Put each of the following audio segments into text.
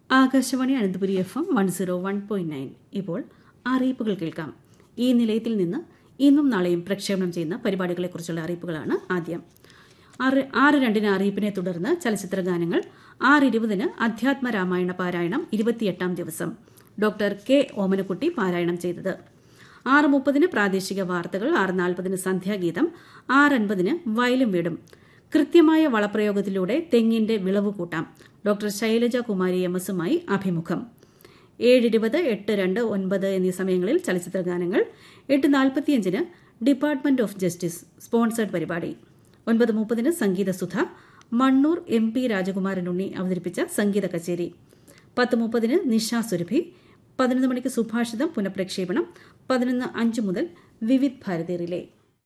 Akashvani Ananthapuri F M one zero one point nine ഇപ്പോൾ അറിയിപ്പുകൾ കേൾക്കാം ഈ നിലയത്തിൽ നിന്ന് ഇന്നും നാളെയും പ്രക്ഷേപണം ചെയ്യുന്ന പരിപാടികളെക്കുറിച്ചുള്ള അറിയിപ്പുകളാണ് ആദ്യം ആറ് ആറ് രണ്ടിന് അറിയിപ്പിനെ തുടർന്ന് ചലച്ചിത്ര ഗാനങ്ങൾ ആറ് ഇരുപതിന് അധ്യാത്മ രാമായണ പാരായണം ഇരുപത്തിയെട്ടാം ദിവസം ഡോക്ടർ കെ ഓമനക്കുട്ടി പാരായണം ചെയ്തത് ആറ് മുപ്പതിന് പ്രാദേശിക വാർത്തകൾ ആറ് നാൽപ്പതിന് സന്ധ്യാഗീതം ആറ് അൻപതിന് വയലും വീടും കൃത്യമായ വളപ്രയോഗത്തിലൂടെ തെങ്ങിന്റെ വിളവ് കൂട്ടാം ഡോക്ടർ ശൈലജ കുമാരി എം എസുമായി അഭിമുഖം ഏഴ് ഇരുപത് എട്ട് രണ്ട് ഒൻപത് എന്നീ സമയങ്ങളിൽ ചലച്ചിത്ര ഗാനങ്ങൾ എട്ട് നാൽപ്പത്തിയഞ്ചിന് ഡിപ്പാർട്ട്മെന്റ് ഓഫ് ജസ്റ്റിസ് സ്പോൺസേഡ് പരിപാടി ഒൻപത് മുപ്പതിന് സംഗീത സുധ മണ്ണൂർ എം പി രാജകുമാരൻ ഉണ്ണി അവതരിപ്പിച്ച സംഗീത കച്ചേരി പത്ത് മുപ്പതിന് നിഷ സുരഭി പതിനൊന്ന് മണിക്ക് സുഭാഷിതം പുനഃപ്രക്ഷേപണം പതിനൊന്ന് അഞ്ച് മുതൽ വിവിധ് ഭാരതി റിലേ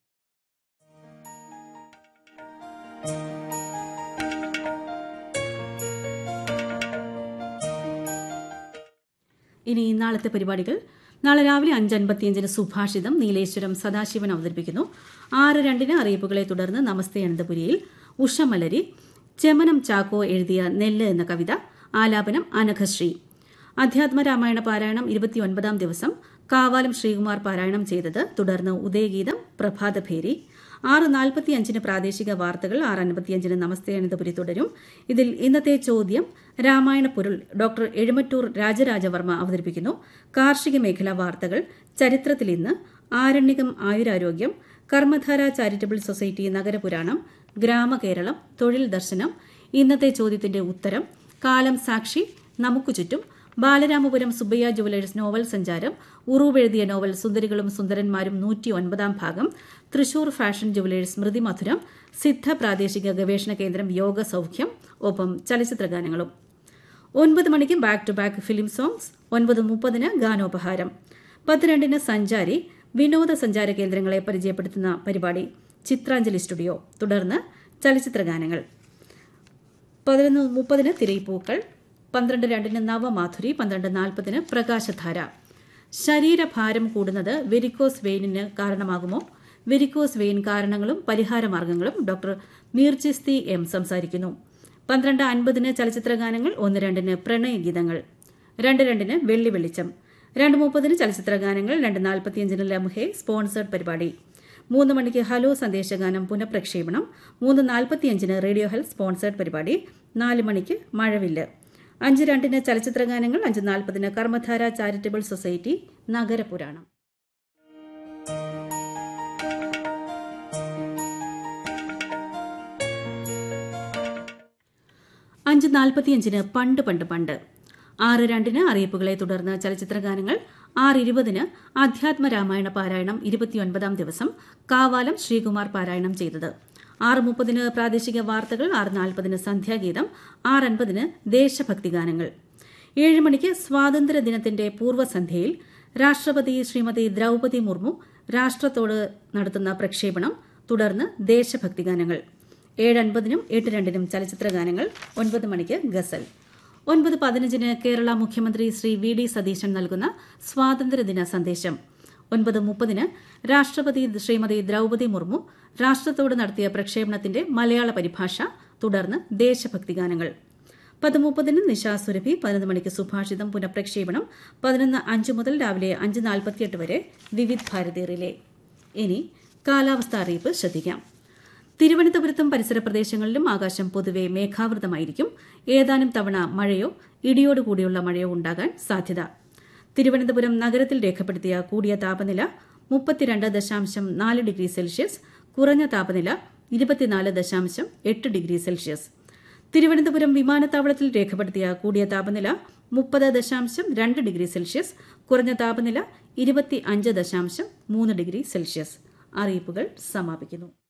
ഇനി നാളത്തെ പരിപാടികൾ നാളെ രാവിലെ അഞ്ച് അൻപത്തിയഞ്ചിന് സുഭാഷിതം നീലേശ്വരം സദാശിവൻ അവതരിപ്പിക്കുന്നു ആറ് രണ്ടിന് അറിയിപ്പുകളെ തുടർന്ന് നമസ്തേ അനന്തപുരിയിൽ ഉഷമലരി ചെമനം ചാക്കോ എഴുതിയ നെല്ല് എന്ന കവിത ആലാപനം അനഘശ്രീ അധ്യാത്മ രാമായണ പാരായണം ഇരുപത്തിയൊൻപതാം ദിവസം കാവാലം ശ്രീകുമാർ പാരായണം ചെയ്തത് തുടർന്ന് ഉദയഗീതം പ്രഭാതഭേരി ആറ് നാൽപ്പത്തിയഞ്ചിന് പ്രാദേശിക വാർത്തകൾ ആറ് അൻപത്തിയഞ്ചിന് നമസ്തേ അനന്തപുരി തുടരും ഇതിൽ ഇന്നത്തെ ചോദ്യം രാമായണ പൊരുൾ ഡോക്ടർ എഴുമറ്റൂർ രാജരാജവർമ്മ അവതരിപ്പിക്കുന്നു കാർഷിക മേഖലാ വാർത്തകൾ ചരിത്രത്തിൽ ഇന്ന് ആരണ്യകം ആയുരാരോഗ്യം കർമ്മധാര ചാരിറ്റബിൾ സൊസൈറ്റി നഗരപുരാണം ഗ്രാമകേരളം തൊഴിൽ ദർശനം ഇന്നത്തെ ചോദ്യത്തിന്റെ ഉത്തരം കാലം സാക്ഷി നമുക്ക് ചുറ്റും ബാലരാമപുരം സുബ്ബയ്യ ജുവലേഴ്സ് നോവൽ സഞ്ചാരം ഉറൂവെഴുതിയ നോവൽ സുന്ദരികളും സുന്ദരന്മാരും നൂറ്റി ഒൻപതാം ഭാഗം തൃശൂർ ഫാഷൻ ജുവലേഴ്സ് സ്മൃതി മധുരം സിദ്ധ പ്രാദേശിക ഗവേഷണ കേന്ദ്രം യോഗ സൌഖ്യം ഒപ്പം ചലച്ചിത്ര ഗാനങ്ങളും ഒൻപത് മണിക്ക് back to back film songs ഒൻപത് മുപ്പതിന് ഗാനോപഹാരം പത്ത് രണ്ടിന് സഞ്ചാരി വിനോദസഞ്ചാര കേന്ദ്രങ്ങളെ പരിചയപ്പെടുത്തുന്ന പരിപാടി ചിത്രാഞ്ജലി സ്റ്റുഡിയോ തുടർന്ന് ചലച്ചിത്ര ഗാനങ്ങൾ പതിനൊന്ന് മുപ്പതിന് തിരയിപ്പൂക്കൾ പന്ത്രണ്ട് രണ്ടിന് നവമാധുരി പന്ത്രണ്ട് നാൽപ്പതിന് പ്രകാശധാര ശരീരഭാരം കൂടുന്നത് വെരിക്കോസ് വെയിനിന് കാരണമാകുമോ വെരിക്കോസ് വെയിൻ കാരണങ്ങളും പരിഹാരമാർഗങ്ങളും ഡോക്ടർ മീർജിസ്തി എം സംസാരിക്കുന്നു പന്ത്രണ്ട് അൻപതിന് ചലച്ചിത്ര ഗാനങ്ങൾ ഒന്ന് രണ്ടിന് പ്രണയഗീതങ്ങൾ രണ്ട് രണ്ടിന് വെള്ളി വെളിച്ചം രണ്ട് മുപ്പതിന് ചലച്ചിത്ര ഗാനങ്ങൾ രണ്ട് നാൽപ്പത്തിയഞ്ചിന് ലംഹെ സ്പോൺസേഡ് പരിപാടി മൂന്ന് മണിക്ക് ഹലോ സന്ദേശഗാനം പുനഃപ്രക്ഷേപണം മൂന്ന് നാൽപ്പത്തിയഞ്ചിന് റേഡിയോ ഹെൽത്ത് സ്പോൺസേഡ് പരിപാടി നാല് മണിക്ക് മഴവില്ല് അഞ്ച് രണ്ടിന് ചലച്ചിത്ര ഗാനങ്ങൾ അഞ്ച് നാൽപ്പതിന് കർമ്മധാര ചാരിറ്റബിൾ സൊസൈറ്റി നഗരപുരാണം അഞ്ച് നാൽപ്പത്തിയഞ്ചിന് പണ്ട് പണ്ട് പണ്ട് ആറ് രണ്ടിന് അറിയിപ്പുകളെ തുടർന്ന് ചലച്ചിത്ര ഗാനങ്ങൾ ആറ് ഇരുപതിന് അധ്യാത്മ രാമായണ പാരായണം ഇരുപത്തിയൊൻപതാം ദിവസം കാവാലം ശ്രീകുമാർ പാരായണം ചെയ്തത് ആറ് മുപ്പതിന് പ്രാദേശിക വാർത്തകൾ ആറ് നാൽപ്പതിന് സന്ധ്യാഗീതം ആറ് അൻപതിന് ദേശഭക്തി ഗാനങ്ങൾ ഏഴ് മണിക്ക് സ്വാതന്ത്ര്യ ദിനത്തിന്റെ പൂർവ്വസന്ധ്യയിൽ രാഷ്ട്രപതി ശ്രീമതി ദ്രൌപതി മുർമു രാഷ്ട്രത്തോട് നടത്തുന്ന പ്രക്ഷേപണം തുടർന്ന് ദേശഭക്തി ഗാനങ്ങൾ ഏഴ് അൻപതിനും എട്ട് രണ്ടിനും ചലച്ചിത്ര ഗാനങ്ങൾ ഒൻപത് മണിക്ക് ഗസൽ ഒൻപത് പതിനഞ്ചിന് കേരള മുഖ്യമന്ത്രി ശ്രീ വി ഡി സതീശൻ നൽകുന്ന സ്വാതന്ത്ര്യദിന സന്ദേശം ഒൻപത് മുപ്പതിന് രാഷ്ട്രപതി ശ്രീമതി ദ്രൌപതി മുർമു രാഷ്ട്രത്തോട് നടത്തിയ പ്രക്ഷേപണത്തിന്റെ മലയാള പരിഭാഷ തുടർന്ന് ദേശഭക്തി ഗാനങ്ങൾ പത്ത് മുപ്പതിന് നിശാ സുരഭി പതിനൊന്ന് മണിക്ക് സുഭാഷിതം പുനഃപ്രക്ഷേപണം പതിനൊന്ന് അഞ്ച് മുതൽ രാവിലെ അഞ്ച് നാൽപ്പത്തിയെട്ട് വരെ വിവിധ് ഭാരതി റിലേ ഇനി കാലാവസ്ഥ അറിയിപ്പ് ശ്രദ്ധിക്കാം തിരുവനന്തപുരത്തും പരിസര പ്രദേശങ്ങളിലും ആകാശം പൊതുവെ മേഘാവൃതമായിരിക്കും ഏതാനും തവണ മഴയോ ഇടിയോടുകൂടിയുള്ള മഴയോ ഉണ്ടാകാൻ സാധ്യത തിരുവനന്തപുരം നഗരത്തിൽ രേഖപ്പെടുത്തിയ കൂടിയ താപനില മുപ്പത്തിരണ്ട് ദശാംശം നാല് ഡിഗ്രി സെൽഷ്യസ് കുറഞ്ഞ താപനില ഇരുപത്തിനാല് ദശാംശം എട്ട് ഡിഗ്രി സെൽഷ്യസ് തിരുവനന്തപുരം വിമാനത്താവളത്തിൽ രേഖപ്പെടുത്തിയ കൂടിയ താപനില മുപ്പത് ദശാംശം രണ്ട് ഡിഗ്രി സെൽഷ്യസ് കുറഞ്ഞ താപനില ഇരുപത്തി അഞ്ച് ദശാംശം മൂന്ന് ഡിഗ്രി സെൽഷ്യസ് അറിയിപ്പുകൾ സമാപിക്കുന്നു